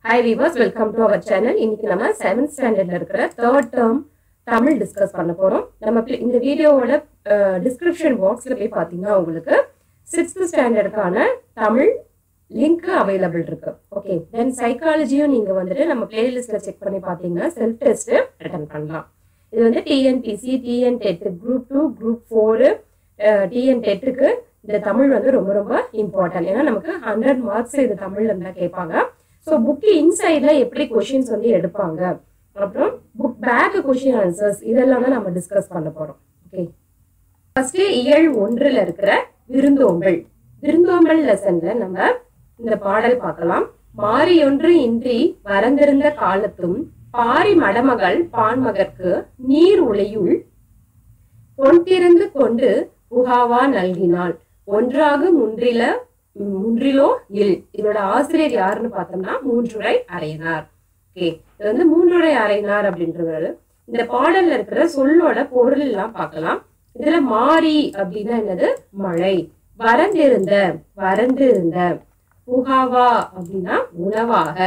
Hi viewers welcome to our channel இன்னைக்கு நம்ம seventh ஸ்டாண்டர்ட்ல இருக்கிற தேர்ட் டேர்ம் தமிழ் டிஸ்கஸ் பண்ண போறோம் நம்ம pl- இந்த வீடியோவோட டிஸ்கிரிப்ஷன் பாக்ஸ்ல போய் பார்த்தீங்கன்னா உங்களுக்கு சிக்ஸ்த் ஸ்டாண்டர்டுக்கான தமிழ் லிங்க் அவைலபிள் இருக்கு ஓகே தென் சைக்காலஜியும் நீங்க வந்துட்டு நம்ம பிளேலிஸ்ட்ல செக் பண்ணி பார்த்தீங்கன்னா செல்ஃப் டெஸ்ட் அட்டன் பண்ணலாம் இது வந்து TNPSC TN TET group two group four TN டெட்டுக்கு இந்த தமிழ் வந்து ரொம்ப ரொம்ப இம்பார்ட்டன்ட் ஏன்னா நமக்கு ஹண்ட்ரட் மார்க்ஸ் இது தமிழ்ல இருந்தா கேட்பாங்க ஸோ புக் இன்சைட்ல எப்படி கொஷின்ஸ் வந்து எடுப்பாங்க அப்புறம் புக் பேக் கொஷின் ஆன்சர்ஸ் இதெல்லாம் தான் நம்ம டிஸ்கஸ் பண்ண போறோம் ஓகே ஃபர்ஸ்ட் இயல் ஒன்றுல இருக்கிற விருந்தோம்பல் விருந்தோம்பல் லெசன்ல நம்ம இந்த பாடல் பார்க்கலாம் மாறியொன்று இன்றி வரந்திருந்த காலத்தும் பாரி மடமகள் பான்மகற்கு நீர் உலையுள் பொன்திருந்து கொண்டு புகாவா நல்கினாள் ஒன்றாக முன்றில முன்றிலோ இல் இதோட ஆசிரியர் யாருன்னு பார்த்தோம்னா மூன்றுரை அறையினார் ஓகே இது வந்து மூன்றுரை அறையினார் அப்படின்றவர் இந்த பாடல்ல இருக்கிற சொல்லோட பொருள் எல்லாம் பார்க்கலாம் இதுல மாறி அப்படின்னா என்னது மழை வறந்திருந்த வறந்திருந்த புகாவா அப்படின்னா உணவாக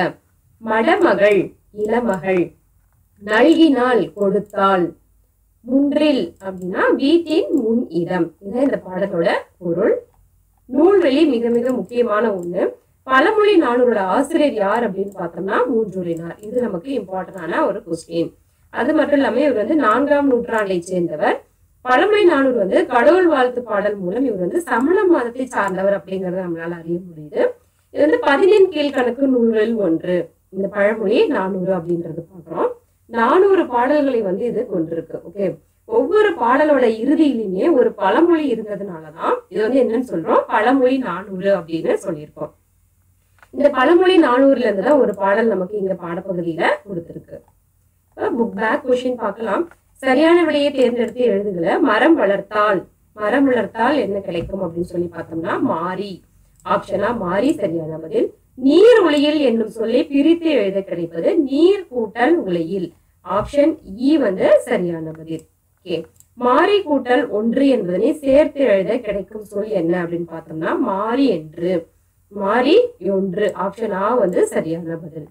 மடமகள் இளமகள் நல்கினாள் கொடுத்தாள் முன்றில் அப்படின்னா வீட்டின் முன் இடம் இதுதான் இந்த பாடலோட பொருள் நூல்வெளி மிக மிக முக்கியமான ஒண்ணு பழமொழி நானூரோட ஆசிரியர் யார் அப்படின்னு பார்த்தோம்னா மூன்றுரைனார் இது நமக்கு இம்பார்ட்டன்டான ஒரு கொஸ்டின் அது மட்டும் இல்லாம இவர் வந்து நான்காம் நூற்றாண்டை சேர்ந்தவர் பழமொழி நானூறு வந்து கடவுள் வாழ்த்து பாடல் மூலம் இவர் வந்து சமண மதத்தை சார்ந்தவர் அப்படிங்கறத நம்மளால அறிய முடியுது இது வந்து பதினெண் கீழ்கணக்கு நூல்களில் ஒன்று இந்த பழமொழி நானூறு அப்படின்றது பார்க்கிறோம் நானூறு பாடல்களை வந்து இது கொண்டிருக்கு ஓகே ஒவ்வொரு பாடலோட இறுதியிலுமே ஒரு பழமொழி இருந்ததுனாலதான் இது வந்து என்னன்னு சொல்றோம் பழமொழி நானூறு அப்படின்னு சொல்லியிருக்கோம் இந்த பழமொழி நானூறுல இருந்து தான் ஒரு பாடல் நமக்கு இங்க பாடப்பகுதியில கொடுத்திருக்கு புக் பேக் கொஷின் பார்க்கலாம் சரியான விடையை தேர்ந்தெடுத்து எழுதுகளை மரம் வளர்த்தால் மரம் வளர்த்தால் என்ன கிடைக்கும் அப்படின்னு சொல்லி பார்த்தோம்னா மாறி ஆப்ஷனா மாறி சரியான பதில் நீர் ஒளியில் என்னும் சொல்லை பிரித்து எழுத கிடைப்பது நீர் கூட்டல் உலையில் ஆப்ஷன் இ வந்து சரியான பதில் ஓகே மாறி கூட்டல் ஒன்று என்பதனை சேர்த்து எழுத கிடைக்கும் சொல் என்ன அப்படின்னு பார்த்தோம்னா மாறி என்று மாறி ஒன்று ஆப்ஷன் ஆ வந்து சரியான பதில்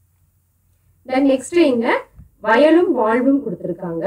தென் நெக்ஸ்ட் இங்க வயலும் வாழ்வும் கொடுத்திருக்காங்க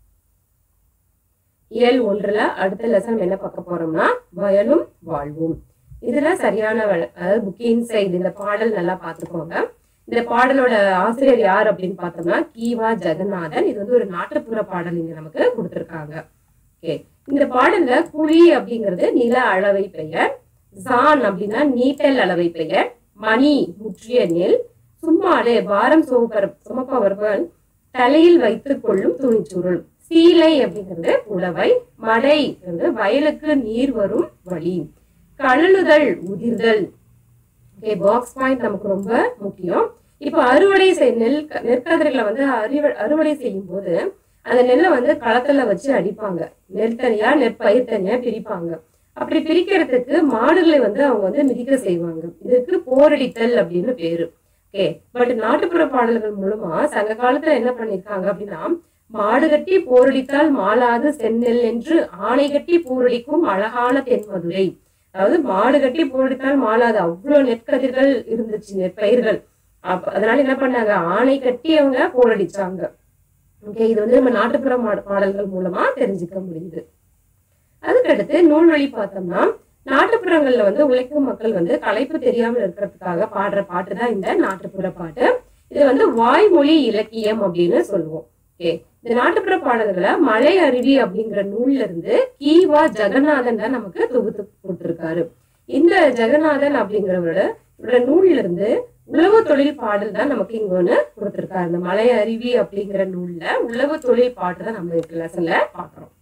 இயல் ஒன்றுல அடுத்த லெசன் என்ன பார்க்க போறோம்னா வயலும் வாழ்வும் இதுல சரியான வழ- அதாவது புக் இன்சைட் இந்த பாடல் நல்லா பார்த்துக்கோங்க இந்த பாடலோட ஆசிரியர் யார் அப்படின்னு பார்த்தோம்னா கீவா ஜெகநாதன் இது வந்து ஒரு நாட்டுப்புற பாடல் இங்க நமக்கு கொடுத்திருக்காங்க ஓகே இந்த பாடல்ல குழி அப்படிங்கிறது நில அளவை பெயர் ஜான் அப்படின்னா நீட்டல் அளவை பெயர் மணி முற்றிய நெல் சும்மாடு பாரம் சுமப்பர் சுமப்பவர்கள் தலையில் வைத்துக் கொள்ளும் துணிச்சுருள் சீலை அப்படிங்கிறது புடவை மடை வயலுக்கு நீர் வரும் வழி கழலுதல் உதிர்தல் ஓகே பாக்ஸ் பாயிண்ட் நமக்கு ரொம்ப முக்கியம் இப்போ அறுவடை செய் நெல் க- நெற்கதிர்களை வந்து அறுவ- அறுவடை செய்யும் போது அந்த நெல்லை வந்து களத்துல வச்சு அடிப்பாங்க நெல் தனியா நெற்பயிர் தனியா பிரிப்பாங்க அப்படி பிரிக்கிறதுக்கு மாடுகளை வந்து அவங்க வந்து மிதிக்க செய்வாங்க இதுக்கு போரடித்தல் அப்படின்னு பேரு ஓகே பட் நாட்டுப்புற பாடல்கள் மூலமா சங்க காலத்துல என்ன பண்ணிருக்காங்க அப்படின்னா மாடு கட்டி போரடித்தால் மாளாது செந்நெல் என்று ஆணை கட்டி போரடிக்கும் அழகான தென்மதுரை அதாவது மாடு கட்டி போரடித்தால் மாளாது அவ்வளவு நெற்கதிர்கள் இருந்துச்சு நெற்பயிர்கள் அப்ப அதனால என்ன பண்ணாங்க ஆணை கட்டி அவங்க போரடிச்சாங்க ஓகே இது வந்து நம்ம நாட்டுப்புற மா- பாடல்கள் மூலமா தெரிஞ்சுக்க முடியுது அதுக்கடுத்து நூல்வழி பார்த்தோம்னா நாட்டுப்புறங்கள்ல வந்து உழைக்கும் மக்கள் வந்து களைப்பு தெரியாமல் இருக்கிறதுக்காக பாடுற பாட்டு தான் இந்த நாட்டுப்புற பாட்டு இது வந்து வாய்மொழி இலக்கியம் அப்படின்னு சொல்லுவோம் ஓகே இந்த நாட்டுப்புற பாடல்களை மலை அருவி அப்படிங்கிற நூல்ல இருந்து கீவா ஜெகநாதன் தான் நமக்கு தொகுத்து போட்டிருக்காரு இந்த ஜெகநாதன் அப்படிங்கிறவரோட இவரோட நூல்ல இருந்து உழவு தொழில் பாடல் தான் நமக்கு இங்க ஒண்ணு கொடுத்திருக்காரு இந்த மலை அருவி அப்படிங்கிற நூல்ல உழவு தொழில் பாட்டு தான் நம்ம லெசன்ல பாக்குறோம்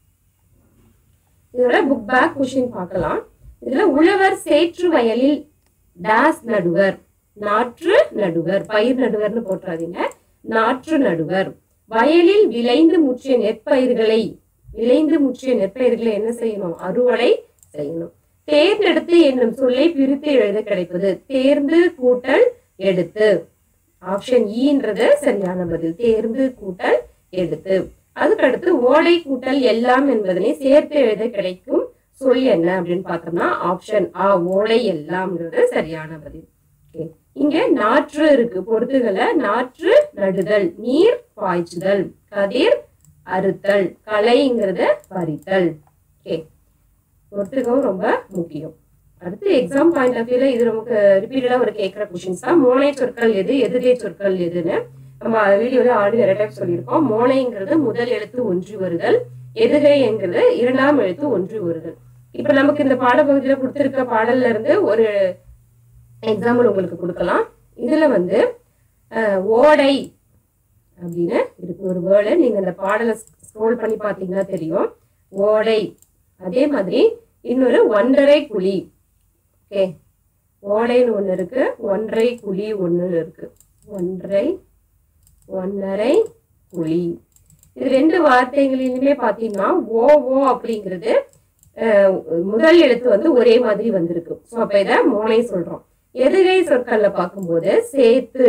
இதோட புக் பேக் கொஷின் பார்க்கலாம் இதுல உழவர் சேற்று வயலில் டாஸ் நடுவர் நாற்று நடுவர் பயிர் நடுவர்னு போட்டுறாதீங்க நாற்று நடுவர் வயலில் விளைந்து முற்றிய நெற்பயிர்களை விளைந்து முற்றிய நெற்பயிர்களை என்ன செய்யணும் அறுவடை செய்யணும் தேர்ந்தெடுத்து என்னும் சொல்லை பிரித்து எழுத கிடைப்பது தேர்ந்து கூட்டல் எடுத்து ஆப்ஷன் ஈன்றது சரியான பதில் தேர்ந்து கூட்டல் எடுத்து அதுக்கடுத்து ஓடை கூட்டல் எல்லாம் என்பதனை சேர்த்து எழுத கிடைக்கும் சொல் என்ன அப்படின்னு பார்த்தோம்னா ஆப்ஷன் ஆ ஓடை எல்லாம்ங்கிறது சரியான பதில் ஓகே இங்க நாற்று இருக்கு பொறுத்துகளை நாற்று நடுதல் நீர் பாய்ச்சுதல் கதிர் அறுத்தல் கலைங்கிறத பறித்தல் ஓகே பொறுத்துக்கவும் ரொம்ப முக்கியம் அடுத்து எக்ஸாம் பாயிண்ட் ஆஃப் வியூல இது நமக்கு ரிப்பீட்டடா ஒரு கேட்கிற கொஷின்ஸ் தான் மோனை சொற்கள் எது எதிரே சொற்கள் எதுன்னு நம்ம வீடியோல ஆல்ரெடி நிறைய டைம் சொல்லியிருக்கோம் மோனைங்கிறது முதல் எழுத்து ஒன்றி வருதல் எதுகைங்கிறது இரண்டாம் எழுத்து ஒன்றி வருதல் இப்ப நமக்கு இந்த பாடப்பகுதியில கொடுத்திருக்க பாடல்ல இருந்து ஒரு எக்ஸாம்பிள் உங்களுக்கு கொடுக்கலாம் இதுல வந்து அஹ், ஓடை அப்படின்னு இருக்கு ஒரு வேர்டு நீங்க அந்த பாடலை ஸ்க்ரோல் பண்ணி பார்த்தீங்கன்னா தெரியும் ஓடை அதே மாதிரி இன்னொரு ஒன்றரை குழி ஓகே ஓடைன்னு ஒன்று இருக்கு ஒன்றரை குழி ஒன்று இருக்கு ஒன்றை ஒன்றரை குழி இது ரெண்டு வார்த்தைகளிலுமே பார்த்தீங்கன்னா ஓ ஓ அப்படிங்கிறது அஹ், முதல் எழுத்து வந்து ஒரே மாதிரி வந்திருக்கு ஸோ அப்போ இதை மோனை சொல்றோம் எதுகை சொற்கள்ல பார்க்கும்போது சேத்து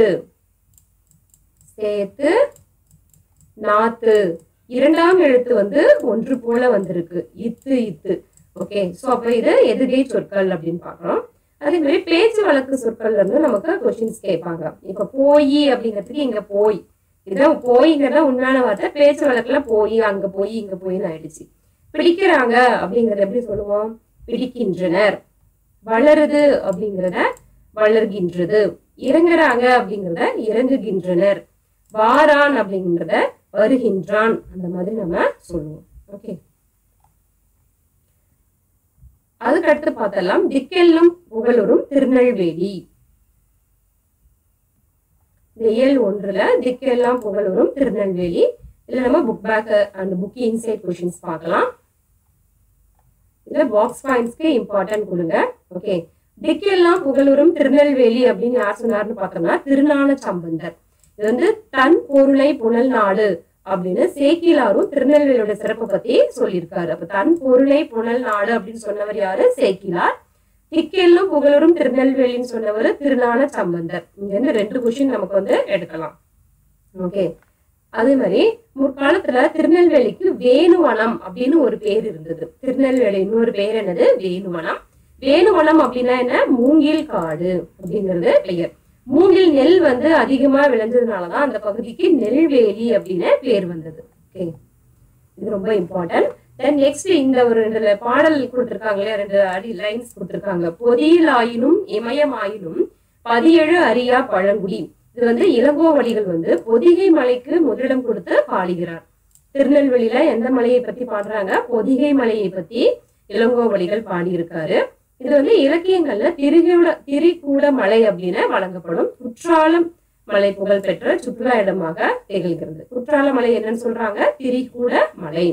சேத்து நாத்து இரண்டாம் எழுத்து வந்து ஒன்று போல வந்திருக்கு இத்து இத்து ஓகே ஸோ அப்போ இது எதுகை சொற்கள் அப்படின்னு பார்க்கலாம் அதே மாதிரி பேச்சு வழக்கு சொற்கள்ல இருந்து நமக்கு கொஸ்டின்ஸ் கேட்பாங்க இப்போ போய் அப்படிங்கிறதுக்கு இங்க போய் இதான் போய்ங்கிறத உண்மையான வார்த்தை பேச்சு வழக்குல போய் அங்க போய் இங்க போயின்னு ஆயிடுச்சு பிடிக்கிறாங்க அப்படிங்கறத எப்படி சொல்லுவோம் பிடிக்கின்றனர் வளருது அப்படிங்கிறத வளர்கின்றது இறங்குறாங்க அப்படிங்கிறத இறங்குகின்றனர் வாரான் அப்படிங்கிறத வருகின்றான் அந்த மாதிரி நம்ம சொல்லுவோம் ஓகே அதுக்கடுத்து பார்த்தலாம் திக்கெல்லும் புகழூரும் திருநெல்வேலி இந்த இயல் ஒன்றுல திக்கெல்லாம் புகழூரும் திருநெல்வேலி இதுல நம்ம book back and book inside questions பார்க்கலாம் இதுல பாக்ஸ் பாயிண்ட்ஸ்க்கு இம்பார்ட்டன்ட் கொடுங்க ஓகே திக்கெல்லாம் புகழூரும் திருநெல்வேலி அப்படின்னு யார் சொன்னார்னு பார்த்தோம்னா திருநான சம்பந்தர் இது வந்து தன் பொருளை புனல் நாடு அப்படின்னு சேக்கிலாரும் திருநெல்வேலியோட சிறப்பை பத்தி சொல்லியிருக்காரு அப்ப தன் பொருளை புனல் நாடு அப்படின்னு சொன்னவர் யாரு சேக்கிலார் திக்கெல்லும் புகழூரும் திருநெல்வேலின்னு சொன்னவர் திருநான சம்பந்தர் இங்க இருந்து ரெண்டு கொஷின் நமக்கு வந்து எடுக்கலாம் ஓகே அதே மாதிரி முற்காலத்துல திருநெல்வேலிக்கு வேணுவனம் அப்படின்னு ஒரு பேர் இருந்தது திருநெல்வேலி இன்னொரு பேர் என்னது வேணுவனம் வேணுவனம் அப்படின்னா என்ன மூங்கில் காடு அப்படிங்கிறது பெயர் மூங்கில் நெல் வந்து அதிகமா விளைஞ்சதுனாலதான் அந்த பகுதிக்கு நெல்வேலி அப்படின்னு பேர் வந்தது ஓகே இது ரொம்ப இம்பார்ட்டன்ட் தென் நெக்ஸ்ட் இந்த ஒரு ரெண்டு பாடல் கொடுத்திருக்காங்களே ரெண்டு அடி லைன்ஸ் கொடுத்திருக்காங்க பொதியிலாயினும் இமயமாயினும் பதியேழு அரியா பழங்குடி இது வந்து இளங்கோவடிகள் வந்து பொதிகை மலைக்கு முதலிடம் கொடுத்து பாடுகிறார் திருநெல்வேலியில எந்த மலையை பத்தி பாடுறாங்க பொதிகை மலையை பத்தி இளங்கோவடிகள் பாடியிருக்காரு இது வந்து இலக்கியங்கள்ல திரிகூட திரிகூட மலை அப்படின்னு வழங்கப்படும் குற்றாலம் மலை புகழ் பெற்ற சுற்றுலா இடமாக திகழ்கிறது குற்றால மலை என்னன்னு சொல்றாங்க திரிகூட மலை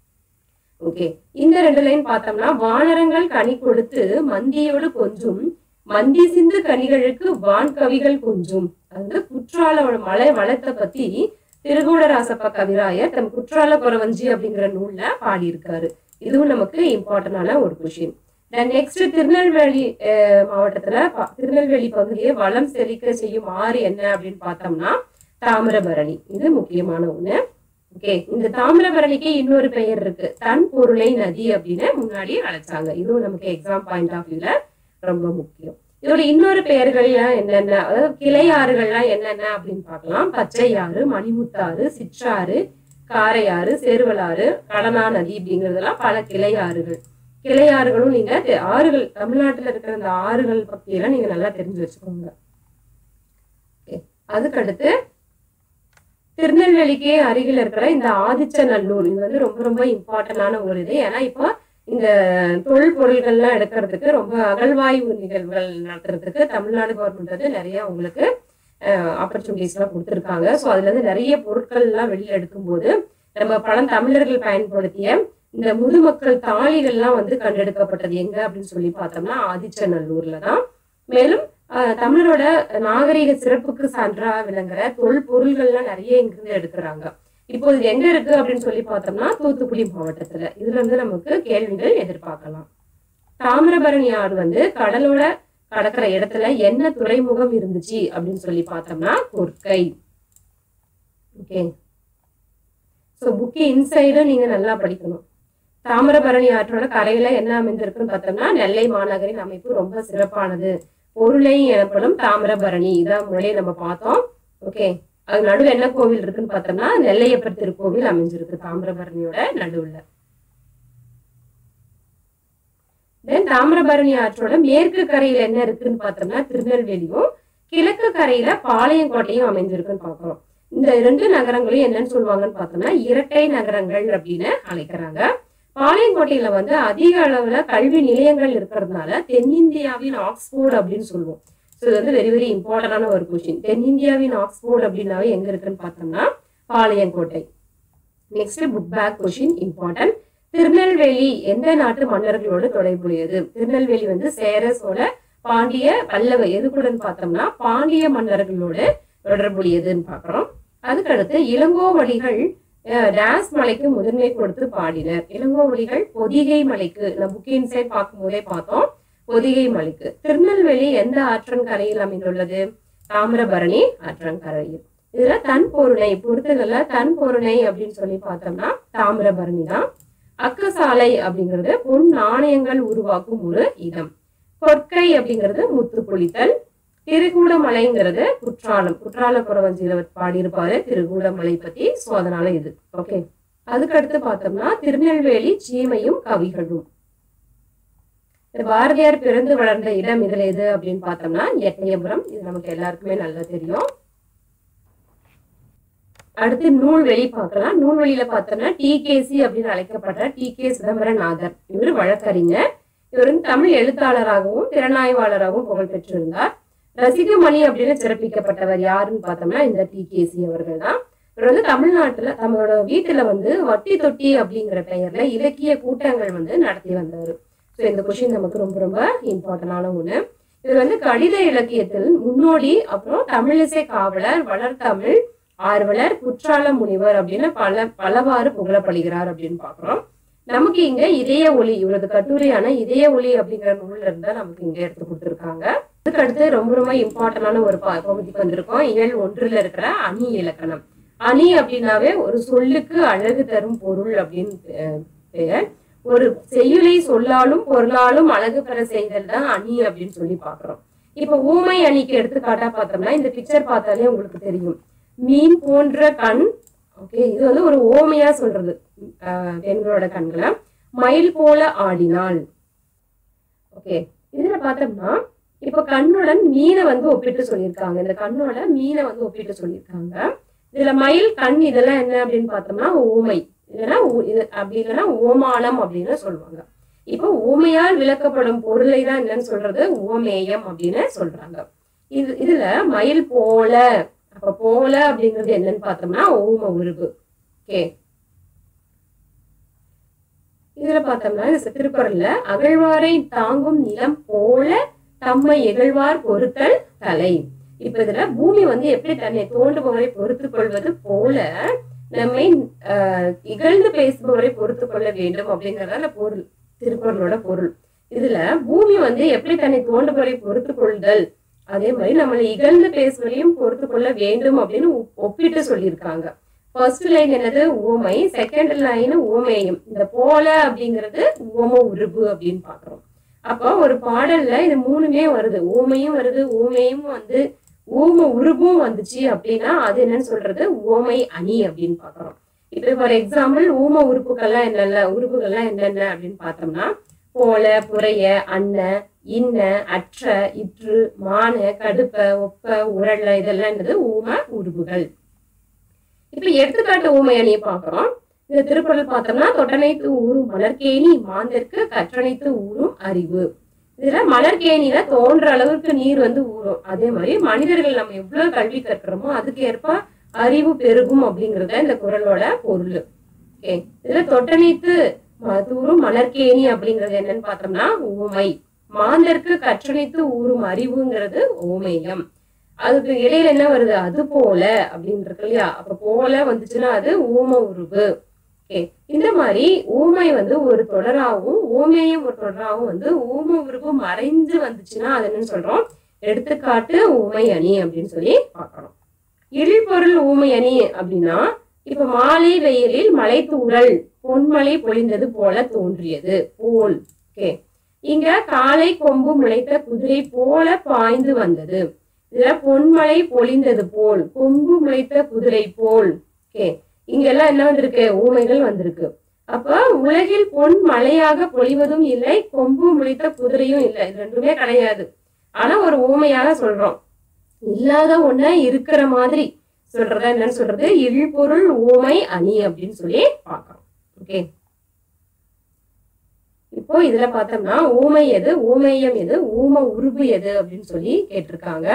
ஓகே இந்த ரெண்டு லைன் பார்த்தோம்னா வானரங்கள் கனி கொடுத்து மந்தியோடு கொஞ்சும் மந்தி சிந்து கனிகளுக்கு வான் கவிகள் கொஞ்சும் அது வந்து குற்றால மலை வளத்தை பத்தி திருகூடராசப்ப கவிராயர் தம் குற்றால குறவஞ்சி அப்படிங்கிற நூல்ல பாடியிருக்காரு இதுவும் நமக்கு இம்பார்ட்டன்டான ஒரு கொஷின் நெக்ஸ்ட் திருநெல்வேலி அஹ், மாவட்டத்துல ப- திருநெல்வேலி பகுதியை வளம் செழிக்க செய்யும் ஆறு என்ன அப்படின்னு பார்த்தோம்னா தாமிரபரணி இது முக்கியமான ஒண்ணு ஓகே இந்த தாமிரபரணிக்கு இன்னொரு பெயர் இருக்கு தன் பொருளை நதி அப்படின்னு முன்னாடி அழைச்சாங்க இதுவும் நமக்கு எக்ஸாம் பாயிண்ட் ஆஃப் வியூல ரொம்ப முக்கியம் இதோட இன்னொரு பெயர்கள்லாம் என்னென்ன அதாவது கிளையாறுகள்லாம் என்னென்ன அப்படின்னு பார்க்கலாம் பச்சையாறு மணிமுத்தாறு சிற்றாறு காரையாறு சேருவலாறு கடனா நதி அப்படிங்கிறதெல்லாம் பல கிளையாறுகள் கிளையாறுகளும் நீங்க தெ- ஆறுகள் தமிழ்நாட்டுல இருக்கிற அந்த ஆறுகள் பத்தியெல்லாம் நீங்க நல்லா தெரிஞ்சு வச்சுக்கோங்க Okay. அதுக்கடுத்து திருநெல்வேலிக்கு அருகில் இருக்கிற இந்த ஆதிச்சநல்லூர் இது வந்து ரொம்ப ரொம்ப இம்பார்ட்டன்டான ஒரு இது ஏன்னா இப்போ இந்த தொழில் பொருள்கள்லாம் எடுக்கிறதுக்கு ரொம்ப அகழ்வாய்வு நிகழ்வுகள் நடத்துறதுக்கு தமிழ்நாடு கவர்மெண்ட் வந்து நிறைய உங்களுக்கு ஆப்பர்ச்சுனிட்டிஸ் எல்லாம் கொடுத்துருக்காங்க ஸோ அதுல இருந்து நிறைய பொருட்கள் எல்லாம் வெளியில எடுக்கும்போது நம்ம பழந்தமிழர்கள் பயன்படுத்திய இந்த முதுமக்கள் தாளிகள்லாம் வந்து கண்டெடுக்கப்பட்டது எங்க அப்படின்னு சொல்லி பார்த்தோம்னா ஆதிச்சநல்லூர்ல தான் மேலும் ஆஹ், தமிழரோட நாகரிக சிறப்புக்கு சான்றா விளங்குற தொல் பொருள்கள்லாம் நிறைய இங்கிருந்து எடுக்கிறாங்க இப்போ இது எங்க இருக்கு அப்படின்னு சொல்லி பார்த்தோம்னா தூத்துக்குடி மாவட்டத்துல இதுல இருந்து நமக்கு கேள்விகள் எதிர்பார்க்கலாம் தாமிரபரணி ஆறு வந்து கடலோட கடக்கிற இடத்துல என்ன துறைமுகம் இருந்துச்சு அப்படின்னு சொல்லி பார்த்தோம்னா கொற்கை ஓகே ஸோ புக்கு இன்சைடும் நீங்க நல்லா படிக்கணும் தாமிரபரணி ஆற்றோட கரையில என்ன அமைந்திருக்குன்னு பார்த்தோம்னா நெல்லை மாநகரின் அமைப்பு ரொம்ப சிறப்பானது பொருளை எனப்படும் தாமிரபரணி இதான் முன்னாடியே நம்ம பார்த்தோம் ஓகே அது நடுவில் என்ன கோவில் இருக்குன்னு பார்த்தோம்னா நெல்லையப்பர் திருக்கோவில் அமைஞ்சிருக்கு தாமிரபரணியோட நடுவுல தென் தாமிரபரணி ஆற்றோட மேற்கு கரையில என்ன இருக்குன்னு பார்த்தோம்னா திருநெல்வேலியும் கிழக்கு கரையில பாளையங்கோட்டையும் அமைஞ்சிருக்குன்னு பார்க்கிறோம் இந்த ரெண்டு நகரங்களையும் என்னன்னு சொல்லுவாங்கன்னு பார்த்தோம்னா இரட்டை நகரங்கள் அப்படின்னு அழைக்கிறாங்க பாளையங்கோட்டையில வந்து அதிக அளவுல கல்வி நிலையங்கள் இருக்கிறதுனால தென்னிந்தியாவின் ஆக்ஸ்போர்ட் அப்படின்னு சொல்லுவோம் ஸோ இது வந்து வெரி வெரி இம்பார்ட்டன்டான ஒரு கொஸ்டின் தென்னிந்தியாவின் ஆக்ஸ்போர்ட் அப்படின்னாவே எங்க இருக்குன்னு பார்த்தோம்னா Palayamkottai next book back question important Tirunelveli எந்த நாட்டு மன்னர்களோடு தொடர்புடையது திருநெல்வேலி வந்து சேர சோழ பாண்டிய பல்லவ எதுக்குடன் பார்த்தோம்னா பாண்டிய மன்னர்களோடு தொடர்புடையதுன்னு பார்க்குறோம் அதுக்கடுத்து இளங்கோவடிகள் அஹ், டான்ஸ் மலைக்கு முதன்மை கொடுத்து பாடினர் இளங்கோவடிகள் பொதிகை மலைக்கு நம்ம புக்கின் சைட் பார்க்கும்போதே பார்த்தோம் பொதிகை மலைக்கு திருநெல்வேலி எந்த ஆற்றங்கரையில் அமைந்துள்ளது தாமிரபரணி ஆற்றங்கரையில் இதுல தன் பொருணை பொறுத்துகள்ல தன் பொருணை அப்படின்னு சொல்லி பார்த்தோம்னா தாமிரபரணி தான் அக்கசாலை அப்படிங்கிறது பொன் நாணயங்கள் உருவாக்கும் ஒரு இடம் கொற்கை அப்படிங்கிறது முத்து குளித்தல் திருகூடமலைங்கிறது குற்றாலம் குற்றால குறவஞ்சியில பாடியிருப்பாரு திருகூடமலை பத்தி ஸோ அதனால இது ஓகே அதுக்கடுத்து பார்த்தோம்னா திருநெல்வேலி சீமையும் கவிகளும் இந்த பாரதியார் பிறந்து வளர்ந்த இடம் இதுல எது அப்படின்னு பார்த்தோம்னா எட்டயபுரம் இது நமக்கு எல்லாருக்குமே நல்லா தெரியும் அடுத்து நூல்வெளி பார்க்கலாம் நூல்வெளியில பார்த்தோம்னா டிகேசி அப்படின்னு அழைக்கப்படுற டி கே சிதம்பரநாதர் இவர் வழக்கறிஞர் இவர் வந்து தமிழ் எழுத்தாளராகவும் திறனாய்வாளராகவும் புகழ் பெற்றிருந்தார் ரசிகமணி அப்படின்னு சிறப்பிக்கப்பட்டவர் யாருன்னு பார்த்தோம்னா இந்த டிகேசி அவர்கள் தான் இவர் வந்து தமிழ்நாட்டுல தங்களோட வீட்டுல வந்து வட்டி தொட்டி அப்படிங்கிற பெயர்ல இலக்கிய கூட்டங்கள் வந்து நடத்தி வந்தாரு ஸோ இந்த கொஷின் நமக்கு ரொம்ப ரொம்ப இம்பார்ட்டன்டான ஒண்ணு இவர் வந்து கடித இலக்கியத்தில் முன்னோடி அப்புறம் தமிழிசை காவலர் வளர்தமிழ் ஆர்வலர் குற்றால முனிவர் அப்படின்னு பல பலவாறு புகழப்படுகிறார் அப்படின்னு பாக்குறோம் நமக்கு இங்க இதய ஒளி இவரது கட்டுரையான இதய ஒளி அப்படிங்கிற நூல்ல இருந்தா நமக்கு இங்க எடுத்து கொடுத்துருக்காங்க அதுக்கு அடுத்து ரொம்ப ரொம்ப இம்பார்ட்டன்டான ஒரு ப- பகுதிக்கு வந்திருக்கோம் இயல் ஒன்றுல இருக்கிற அணி இலக்கணம் அணி அப்படின்னாவே ஒரு சொல்லுக்கு அழகு தரும் பொருள் அப்படின்னு பெ- பெயர் ஒரு செய்யுளை சொல்லாலும் பொருளாலும் அழகு பெற செய்தல் தான் அணி அப்படின்னு சொல்லி பாக்குறோம் இப்ப ஊமை அணிக்கு எடுத்துக்காட்டா பார்த்தோம்னா இந்த பிக்சர் பார்த்தாலே உங்களுக்கு தெரியும் மீன் போன்ற கண் ஓகே இது வந்து ஒரு ஓமையா சொல்றது ஆஹ் பெண்களோட கண்களை மயில் போல ஆடினாள் ஓகே இதுல பார்த்தோம்னா இப்ப கண்ணுடன் மீனை வந்து ஒப்பிட்டு சொல்லியிருக்காங்க இந்த கண்ணோட மீனை வந்து ஒப்பிட்டு சொல்லியிருக்காங்க இதுல மயில் கண் இதெல்லாம் என்ன அப்படின்னு பார்த்தோம்னா ஓமை இல்லைன்னா ஊ- இது அப்படி இல்லைன்னா ஓமானம் அப்படின்னு சொல்லுவாங்க இப்போ ஊமையால் விளக்கப்படும் பொருளை தான் என்னன்னு சொல்றது ஓமேயம் அப்படின்னு சொல்றாங்க இது இதுல மயில் போல அப்ப போல அப்படிங்கிறது என்னன்னு பார்த்தோம்னா ஓம உருவு ஓகே இதுல பார்த்தோம்னா இந்த திருக்குறள்ல அகழ்வாரை தாங்கும் நிலம் போல தம்மை இகழ்வார் பொறுத்தல் தலை இப்ப இதுல பூமி வந்து எப்படி தன்னை தோண்டுபவரை பொறுத்து கொள்வது போல நம்மை ஆஹ், இகழ்ந்து பேசுபவரை பொறுத்து கொள்ள வேண்டும் அப்படிங்கறதால பொருள் திருக்குறளோட பொருள் இதுல பூமி வந்து எப்படி தன்னை தோண்டுபவரை பொறுத்து கொள்தல் அதே மாதிரி நம்மளை இகழ்ந்து பேசுவதையும் பொறுத்து கொள்ள வேண்டும் அப்படின்னு ஒப்- ஒப்பிட்டு சொல்லியிருக்காங்க ஃபர்ஸ்ட் லைன் என்னது ஓமை செகண்ட் லைன் ஓமேயம் இந்த போல அப்படிங்கிறது ஓம உருபு அப்படின்னு பாக்குறோம் அப்போ ஒரு பாடல்ல இது மூணுமே வருது ஓமையும் வருது ஓமையும் வந்து ஓம உருபும் வந்துச்சு அப்படின்னா அது என்னன்னு சொல்றது ஓமை அணி அப்படின்னு பாக்குறோம் இப்ப ஃபார் எக்ஸாம்பிள் ஊம உறுப்புகள்லாம் என்னென்ன உறுப்புகள்லாம் என்னென்ன அப்படின்னு பார்த்தோம்னா போல புறைய அன்ன இன்ன அற்ற இற்று மான கடுப்ப ஒப்ப உரல்ல இதெல்லாம் என்னது ஊம உருபுகள் இப்ப எடுத்துக்காட்டு ஊமை அணியை பார்க்கிறோம் இந்த திருக்குறள் பார்த்தோம்னா தொட்டனைத்து ஊரும் மலர்கேணி மாந்தற்கு கற்றனைத்து ஊரும் அறிவு இதுல மலர்கேணியில தோன்ற அளவுக்கு நீர் வந்து ஊறும் அதே மாதிரி மனிதர்கள் நம்ம எவ்வளவு கல்வி கற்கிறோமோ அதுக்கு ஏற்ப அறிவு பெருகும் அப்படிங்கறத இந்த குறளோட பொருள் ஓகே இதுல தொட்டனைத்து ம- தூரும் மலர்கேணி அப்படிங்கிறது என்னன்னு பார்த்தோம்னா ஊமை மாந்தருக்கு கற்றனைத்து ஊறும் அறிவுங்கிறது ஓமேயம் அதுக்கு இடையில என்ன வருது அது போல அப்படின்னு இருக்கு இல்லையா அப்ப போல வந்துச்சுன்னா அது ஊம உருவு ஓகே இந்த மாதிரி ஊமை வந்து ஒரு தொடராகவும் ஊமையும் ஒரு தொடராகவும் வந்து ஊம உருவு மறைஞ்சு வந்துச்சுன்னா அது என்னன்னு சொல்றோம் எடுத்துக்காட்டு ஊமை அணி அப்படின்னு சொல்லி பார்க்கணும் இழிபொருள் ஊமை அணி அப்படின்னா இப்ப மாலை வெயிலில் மலை தூறல் பொன்மலை பொழிந்தது போல தோன்றியது போல் ஓகே இங்க காலை கொம்பு முளைத்த குதிரை போல பாய்ந்து வந்தது இதுல பொன்மலை பொழிந்தது போல் கொம்பு முளைத்த குதிரை போல் ஓகே இங்கெல்லாம் என்ன வந்திருக்கு ஊமைகள் வந்திருக்கு அப்ப உலகில் பொன் மழையாக பொழிவதும் இல்லை கொம்பு முளைத்த குதிரையும் இல்லை இது ரெண்டுமே கிடையாது ஆனா ஒரு ஊமையாக சொல்றோம் இல்லாத ஒண்ண இருக்கிற மாதிரி சொல்றதா என்னன்னு சொல்றது இல்பொருள் ஊமை அணி அப்படின்னு சொல்லி பார்க்கறோம் ஓகே இப்போ இதுல பார்த்தோம்னா ஊமை எது ஊமையம் எது ஊம உருவு எது அப்படின்னு சொல்லி கேட்டிருக்காங்க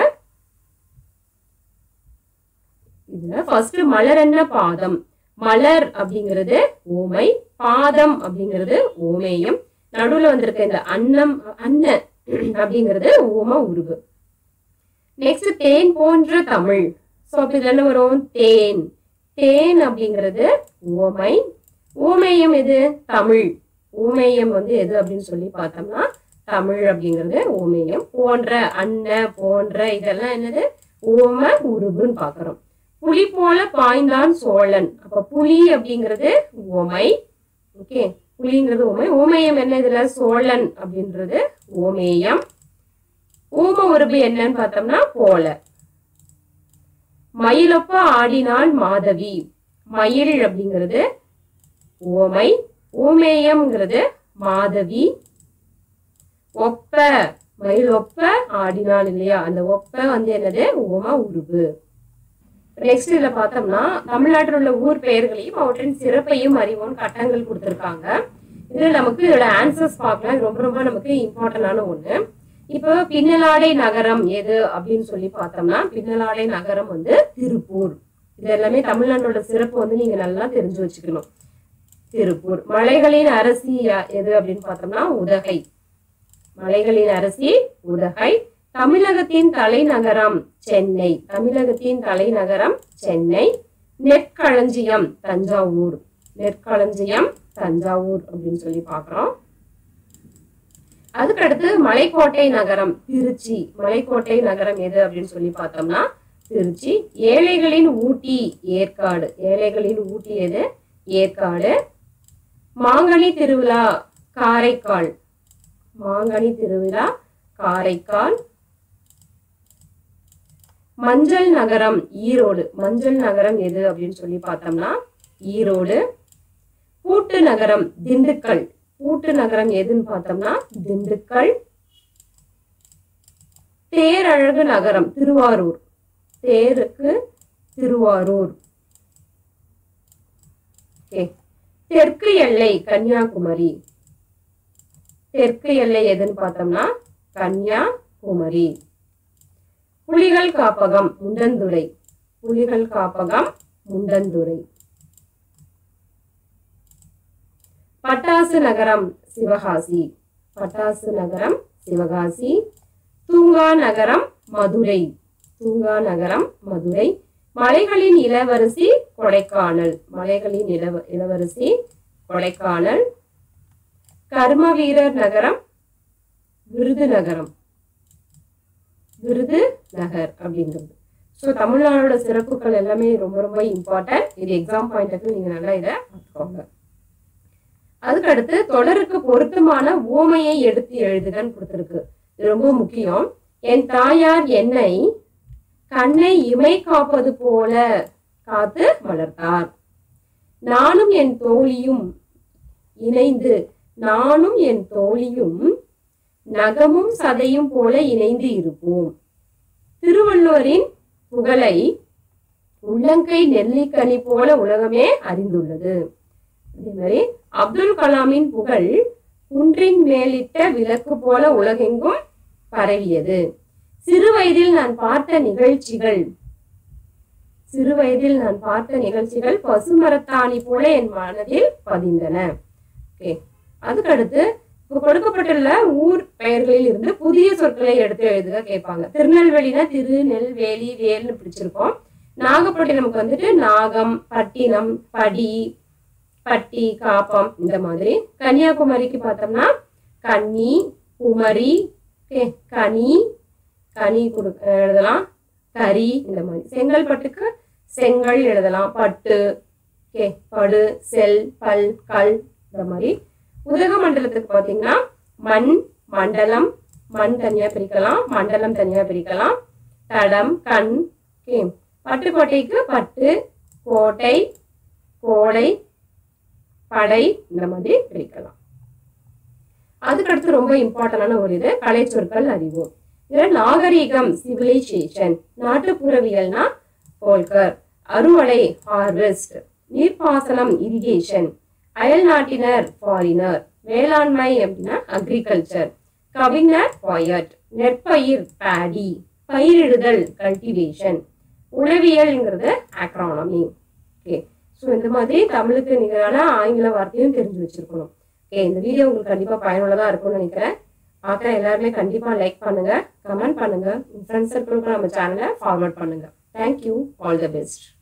இதுல ஃபர்ஸ்ட் மலர் என்ன பாதம் மலர் அப்படிங்கிறது ஊமை பாதம் அப்படிங்கிறது ஊமேயம் நடுவுல வந்திருக்க இந்த அன்னம் அன்ன அப்படிங்கிறது ஊம உருவு நெக்ஸ்ட் தேன் போன்ற தமிழ் ஸோ அப்ப இதுல என்ன வரும் தேன் தேன் அப்படிங்கிறது ஊமை ஊமேயம் எது தமிழ் ஊமேயம் வந்து எது அப்படின்னு சொல்லி பார்த்தோம்னா தமிழ் அப்படிங்கிறது ஊமேயம் போன்ற அன்ன போன்ற இதெல்லாம் என்னது ஊம உருவுன்னு பார்க்கிறோம் புலி போல பாய்ந்தான் சோழன் அப்ப புலி அப்படிங்கிறது ஓமை ஓகே புலிங்கிறது ஓமை ஓமேயம் என்ன இதுல சோழன் அப்படின்றது ஓமேயம் ஊம உருபு என்னன்னு பார்த்தோம்னா போல மயிலொப்ப ஆடினாள் மாதவி மயில் அப்படிங்கிறது ஓமை ஊமேயம்ங்கிறது மாதவி ஒப்ப மயில் ஒப்ப ஆடினாள் இல்லையா அந்த ஒப்ப வந்து என்னது ஓம உருவு நெக்ஸ்ட் இதுல பார்த்தோம்னா தமிழ்நாட்டில் உள்ள ஊர் பெயர்களையும் அவற்றின் சிறப்பையும் அறிவோம் கட்டங்கள் கொடுத்துருக்காங்க இதுல நமக்கு இதோட ஆன்சர்ஸ் பார்க்கலாம் இது ரொம்ப ரொம்ப நமக்கு இம்பார்ட்டன்டான ஒண்ணு இப்போ பின்னலாடை நகரம் எது அப்படின்னு சொல்லி பார்த்தோம்னா பின்னலாடை நகரம் வந்து திருப்பூர் இது எல்லாமே தமிழ்நாட்டோட சிறப்பு வந்து நீங்க நல்லா தெரிஞ்சு வச்சுக்கணும் திருப்பூர் மலைகளின் அரசி யா- எது அப்படின்னு பார்த்தோம்னா உதகை மலைகளின் அரசி உதகை தமிழகத்தின் தலைநகரம் சென்னை தமிழகத்தின் தலைநகரம் சென்னை நெற்களஞ்சியம் தஞ்சாவூர் நெற்களஞ்சியம் தஞ்சாவூர் அப்படின்னு சொல்லி பார்க்கிறோம் அதுக்கடுத்து மலைக்கோட்டை நகரம் திருச்சி மலைக்கோட்டை நகரம் எது அப்படின்னு சொல்லி பார்த்தோம்னா திருச்சி ஏழைகளின் ஊட்டி ஏற்காடு ஏழைகளின் ஊட்டி எது ஏற்காடு மாங்கனி திருவிழா காரைக்கால் மாங்கனி திருவிழா காரைக்கால் மஞ்சள் நகரம் ஈரோடு மஞ்சள் நகரம் எது அப்படின்னு சொல்லி பார்த்தோம்னா ஈரோடு பூட்டு நகரம் திண்டுக்கல் பூட்டு நகரம் எதுன்னு பார்த்தோம்னா திண்டுக்கல் தேரழகு நகரம் திருவாரூர் தேருக்கு திருவாரூர் Okay. தெற்கு எல்லை கன்னியாகுமரி தெற்கு எல்லை எதுன்னு பார்த்தோம்னா கன்னியாகுமரி புலிகள் காப்பகம் முண்டந்துறை புலிகள் காப்பகம் முண்டந்துறை பட்டாசு நகரம் சிவகாசி பட்டாசு நகரம் சிவகாசி தூங்கா நகரம் மதுரை தூங்கா நகரம் மதுரை மலைகளின் இளவரசி கொடைக்கானல் மலைகளின் இளவ இளவரசி கொடைக்கானல் கர்ம வீரர் நகரம் விருது நகரம் விருது நகர் அப்படிங்கிறது ஸோ தமிழ்நாடோட சிறப்புகள் எல்லாமே ரொம்ப ரொம்ப இம்பார்ட்டன்ட் இது எக்ஸாம் பாயிண்ட்டுக்கு நீங்க நல்லா இதை பார்த்துக்கோங்க அதுக்கடுத்து தொடருக்கு பொருத்தமான ஓமையை எடுத்து எழுதுகன்னு கொடுத்துருக்கு இது ரொம்ப முக்கியம் என் தாயார் என்னை கண்ணை இமை காப்பது போல காத்து வளர்த்தார் நானும் என் தோழியும் இணைந்து நானும் என் தோழியும் நகமும் சதையும் போல இணைந்து இருப்போம் திருவள்ளுவரின் புகழை உள்ளங்கை நெல்லிக்கனி போல உலகமே அறிந்துள்ளது அதே மாதிரி அப்துல் கலாமின் புகழ் குன்றின் மேலிட்ட விளக்கு போல உலகெங்கும் பரவியது சிறு வயதில் நான் பார்த்த நிகழ்ச்சிகள் சிறு வயதில் நான் பார்த்த நிகழ்ச்சிகள் பசுமரத்தாணி போல என் மனதில் பதிந்தன ஓகே அதுக்கடுத்து இப்போ கொடுக்கப்பட்டுள்ள ஊர் பெயர்களில் இருந்து புதிய சொற்களை எடுத்து எழுதுக கேட்பாங்க திருநெல்வேலினா திரு நெல் வேலி வேல்னு பிடிச்சிருக்கோம் நாகப்பட்டினம்க்கு வந்துட்டு நாகம் பட்டினம் படி பட்டி காப்பம் இந்த மாதிரி கன்னியாகுமரிக்கு பார்த்தோம்னா கன்னி குமரி okay, கனி கனி கொடு எழுதலாம் கரி இந்த மாதிரி செங்கல்பட்டுக்கு செங்கல் எழுதலாம் பட்டு ஓகே படு செல் பல் கல் இந்த மாதிரி உதகமண்டலத்துக்கு பார்த்தீங்கன்னா மண் மண்டலம் மண் தனியா பிரிக்கலாம் மண்டலம் தனியா பிரிக்கலாம் தடம் கண் ஓகே பட்டுக்கோட்டைக்கு பட்டு கோட்டை கோடை படை இந்த மாதிரி பிரிக்கலாம் அதுக்கடுத்து ரொம்ப இம்பார்ட்டன்டான ஒரு இது கலை சொற்கள் அறிவோம் இதுல நாகரீகம் சிவிலைசேஷன் நாட்டுப்புறவியல்னா போல்கர் அறுவடை ஹார்வெஸ்ட் நீர்ப்பாசனம் இரிகேஷன் அயல் நாட்டினர் ஃபாரினர் வேளாண்மை அப்படின்னா அக்ரிகல்ச்சர் கவிஞர் பாயட் நெற்பயிர் பேடி பயிரிடுதல் கல்டிவேஷன் உளவியல்ங்கிறது ஆக்ரானமி ஓகே ஸோ இந்த மாதிரி தமிழுக்கு நிகரான ஆங்கில வார்த்தையும் தெரிஞ்சு வச்சிருக்கணும் ஓகே இந்த வீடியோ உங்களுக்கு கண்டிப்பாக பயனுள்ளதாக இருக்கும்னு நினைக்கிறேன் பார்க்குற எல்லாருமே கண்டிப்பாக லைக் பண்ணுங்க கமெண்ட் பண்ணுங்க உங்க ஃப்ரெண்ட்ஸ் சர்க்கிளுக்கு நம்ம சேனலை ஃபார்வர்ட் பண்ணுங்க தேங்க்யூ ஆல் த பெஸ்ட்